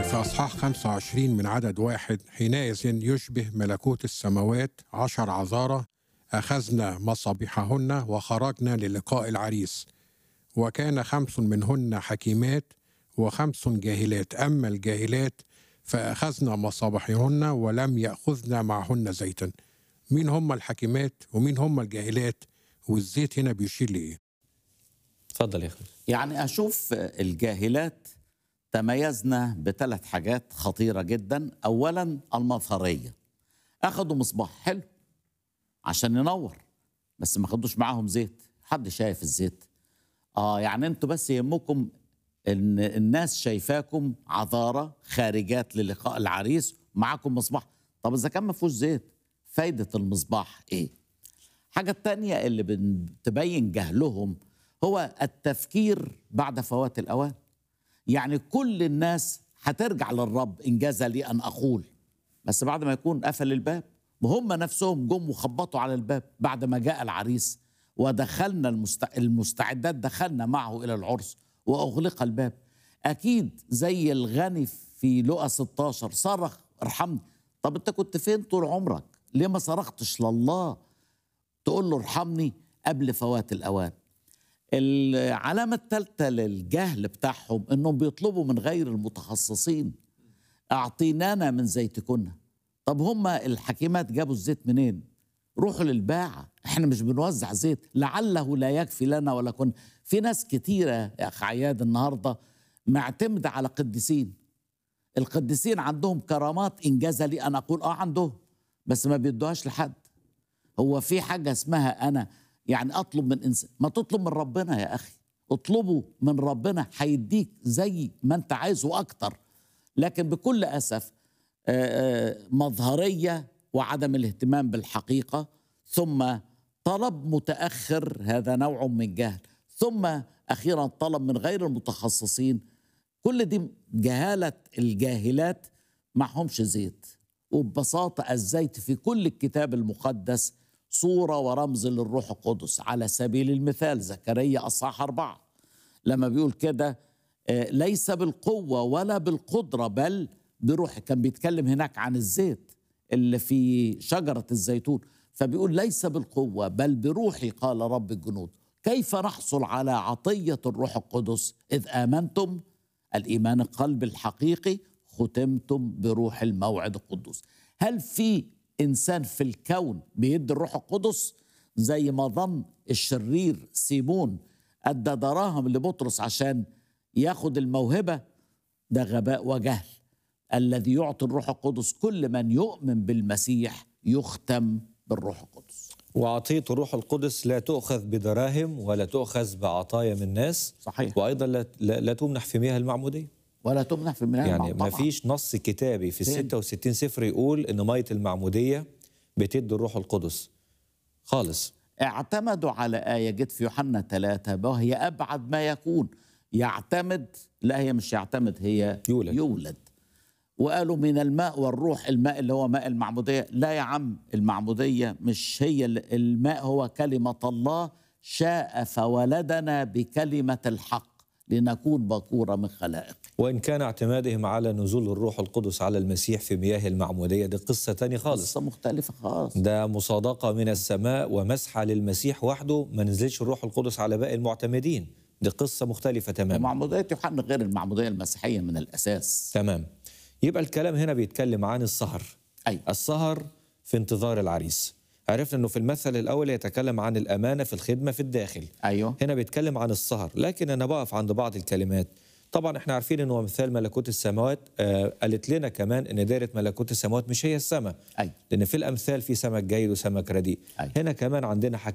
في أصحاح 25 من عدد واحد حينئذ يشبه ملكوت السماوات عشر عذارى أخذنا مصابيحهن وخرجنا للقاء العريس وكان خمس منهن حكيمات وخمس جاهلات أما الجاهلات فأخذنا مصابيحهن ولم يأخذن معهن زيتا مين هم الحكيمات ومين هم الجاهلات والزيت هنا بيشير لإيه اتفضل يا اخي يعني أشوف الجاهلات تميزنا بثلاث حاجات خطيرة جدا أولا المظهرية أخذوا مصباح حلو عشان ينور بس ما خدوش معاهم زيت حد شايف الزيت اه يعني انتوا بس يهمكم ان الناس شايفاكم عذارى خارجات للقاء العريس معاكم مصباح طب اذا كان ما فيهوش زيت فايده المصباح ايه حاجه التانية اللي بتبين جهلهم هو التفكير بعد فوات الاوان يعني كل الناس هترجع للرب ان جاز لي ان اقول بس بعد ما يكون قفل الباب وهم نفسهم جم وخبطوا على الباب بعد ما جاء العريس ودخلنا المست... المستعدات دخلنا معه الى العرس واغلق الباب اكيد زي الغني في لقا 16 صرخ ارحمني طب انت كنت فين طول عمرك ليه ما صرختش لله تقول له ارحمني قبل فوات الاوان العلامة الثالثة للجهل بتاعهم انهم بيطلبوا من غير المتخصصين اعطينانا من زيتكن طب هم الحكيمات جابوا الزيت منين روحوا للباعة احنا مش بنوزع زيت لعله لا يكفي لنا ولا كن في ناس كتيرة يا أخ عياد النهاردة معتمدة على قديسين القديسين عندهم كرامات إنجاز لي أنا أقول آه عندهم بس ما بيدوهاش لحد هو في حاجة اسمها أنا يعني أطلب من إنسان ما تطلب من ربنا يا أخي اطلبه من ربنا هيديك زي ما أنت عايزه وأكتر لكن بكل أسف مظهرية وعدم الاهتمام بالحقيقة ثم طلب متأخر هذا نوع من جهل ثم أخيرا طلب من غير المتخصصين كل دي جهالة الجاهلات معهمش زيت وببساطة الزيت في كل الكتاب المقدس صورة ورمز للروح القدس على سبيل المثال زكريا أصحاح أربعة لما بيقول كده ليس بالقوة ولا بالقدرة بل بروح كان بيتكلم هناك عن الزيت اللي في شجرة الزيتون فبيقول ليس بالقوة بل بروحي قال رب الجنود كيف نحصل على عطية الروح القدس إذ آمنتم الإيمان القلب الحقيقي ختمتم بروح الموعد القدوس هل في إنسان في الكون بيدي الروح القدس زي ما ظن الشرير سيمون أدى دراهم لبطرس عشان ياخد الموهبة ده غباء وجهل الذي يعطي الروح القدس كل من يؤمن بالمسيح يختم بالروح القدس وعطية الروح القدس لا تؤخذ بدراهم ولا تؤخذ بعطايا من الناس صحيح وأيضا لا, لا, لا تمنح في مياه المعمودية ولا تمنح في المياه يعني ما فيش نص كتابي في ال 66 سفر يقول إن مية المعمودية بتدي الروح القدس خالص اعتمدوا على آية جت في يوحنا ثلاثة وهي أبعد ما يكون يعتمد لا هي مش يعتمد هي يولد. يولد وقالوا من الماء والروح الماء اللي هو ماء المعمودية لا يا عم المعمودية مش هي الماء هو كلمة الله شاء فولدنا بكلمة الحق لنكون بكورة من خلائق وإن كان اعتمادهم على نزول الروح القدس على المسيح في مياه المعمودية دي قصة تانية خالص قصة مختلفة خالص ده مصادقة من السماء ومسحة للمسيح وحده ما نزلش الروح القدس على باقي المعتمدين دي قصة مختلفة تماما معمودية يوحنا غير المعمودية المسيحية من الأساس تمام يبقى الكلام هنا بيتكلم عن السهر أيوة. السهر في انتظار العريس عرفنا انه في المثل الاول يتكلم عن الامانه في الخدمه في الداخل أيوه هنا بيتكلم عن السهر لكن انا بقف عند بعض الكلمات طبعا احنا عارفين انه مثال ملكوت السماوات آه قالت لنا كمان ان دايره ملكوت السماوات مش هي السماء أيوه لان في الامثال في سمك جيد وسمك رديء أيوة. هنا كمان عندنا